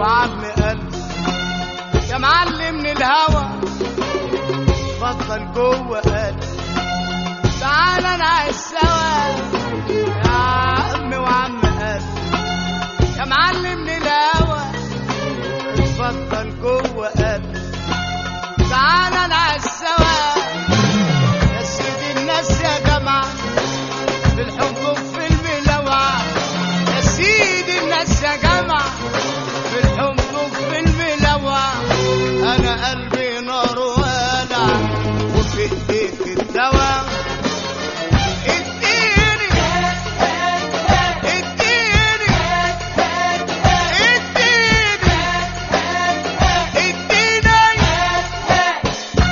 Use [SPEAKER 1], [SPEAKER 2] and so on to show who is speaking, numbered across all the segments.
[SPEAKER 1] وعم قلبي يا معلم من الهوى اتفضل جوه قلبي تعال نعيش سوا يا عم وعم قلبي يا معلم من الهوى اتفضل جوه قلبي تعال نعيش سوا يا سيدي الناس يا جماعة في الحب وفي الملوعة يا سيدي الناس يا جماعة في الحب وفي الملوعة أنا قلبي نار والع وفي إيديك الدواء اديني اديني اديني اديني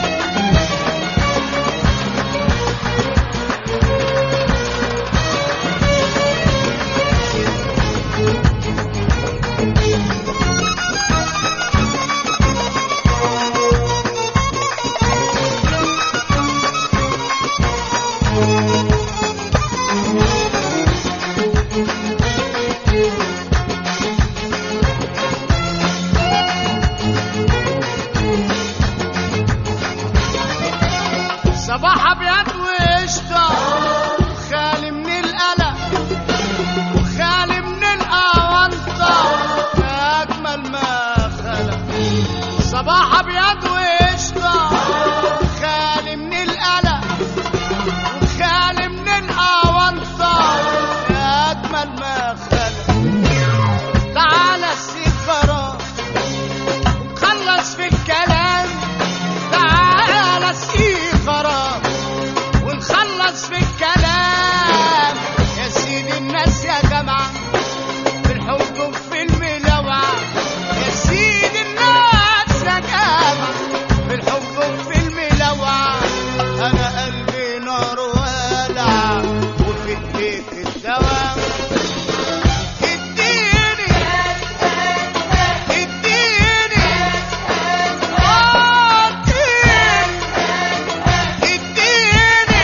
[SPEAKER 1] صباح ابيض وقشطه خالي من القلق وخالي من الاونطه يا اجمل ما خلق صباح ابيض وقشطه خالي من القلق وخالي من الاونطه يا اجمل ما خلق تعالى السفرة خلص في الكلام تعالى السفرة ونخلص في الكلام يا سيدي الناس يا جماعة في الحب وفي الملوعة يا سيدي الناس يا جماعة في الحب وفي الملوعة أنا قلبي نار والع وفي إيديك الدواء اديني اديني آه، اديني اديني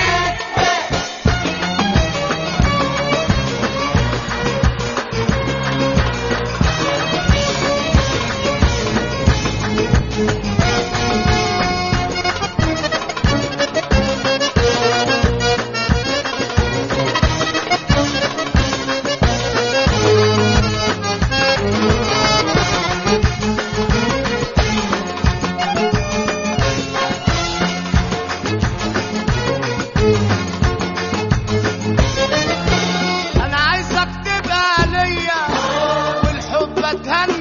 [SPEAKER 1] انا عايزك تبقى ليا والحب اتهنى